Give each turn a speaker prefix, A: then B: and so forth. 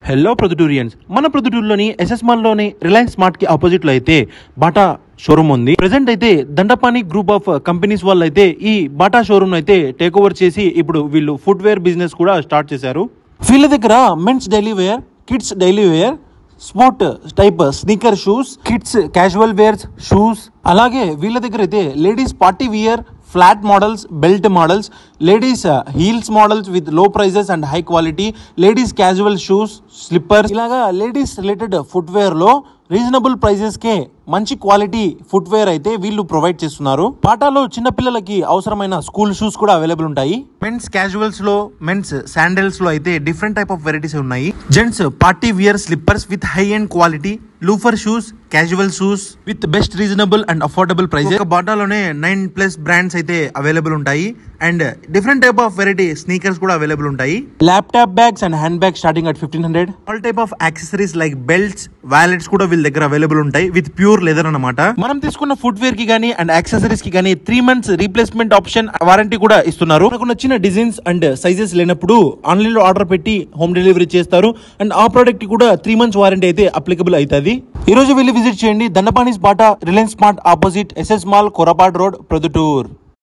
A: hello ప్రొద్దుటూరియన్స్ మన ప్రొద్దుటూరులోని ఎస్ఎస్ మాల్లోని రిలయన్స్ స్మార్ట్ కి ఆపోజిట్ లో అయితే బాటా షోరూమ్ ఉంది ప్రెసెంట్ అయితే దండపాని గ్రూప్ ఆఫ్ కంపెనీస్ వాళ్ళు అయితే ఈ బాటా షోరూమ్ అయితే టేక్ ఓవర్ చేసి ఇప్పుడు వీళ్ళు ఫుట్వేర్ బిజినెస్ కూడా స్టార్ట్ చేశారు వీళ్ళ దగ్గర men's daily wear kids daily wear sport type sneaker shoes kids casual wears shoes అలాగే వీళ్ళ దగ్గర అయితే ladies party wear flat models belt models ladies heels models with low prices and high quality ladies casual shoes slippers ఇలాగా ladies related footwear లో reasonable prices కే మంచి quality footwear అయితే వీళ్ళు ప్రొవైడ్ చేస్తున్నారు బాటాలో చిన్న పిల్లలకి అవసరమైన స్కూల్ షూస్ కూడా అవైలబుల్ ఉంటాయి మెన్స్ క్యాజువల్స్ లో మెన్స్ శాండల్స్ లో అయితే డిఫరెంట్ టైప్ ఆఫ్ వెరైటీస్ ఉన్నాయి gents party wear slippers with high and quality loafer shoes casual shoes with best reasonable and affordable price ఒక బాటాలోనే నైన్ ప్లస్ బ్రాండ్స్ అయితే available ఉంటాయి and different type of variety sneakers కూడా available ఉంటాయి laptop bags and hand bags starting at fifteen hundred all type of accessories like belts wallets కూడా వీళ్ళ దగ్గర available ఉంటాయి విత్ ప్యూర్ లెదర్ అన్నమాట మనం తీసుకున్న ఫుట్వేర్ కి కానీ అండ్ యాక్సెసరీస్ కి కానీ three months replacement option warranty కూడా ఇస్తున్నారు మనకు నచ్చిన డిజైన్స్ అండ్ సైజెస్ లేనప్పుడు ఆన్లైన్ లో ఆర్డర్ పెట్టి హోమ్ డెలివరీ చేస్తారు అండ్ ఆ ప్రోడక్ట్ కి కూడా త్రీ మంత్స్ వారంటీ అయితే అప్లికబుల్ అవుతుంది ఈ రోజు వెళ్ళి విజిట్ చేయండి Dandapani's Bata Reliance Smart opposite SS mall Korapad road Proddatur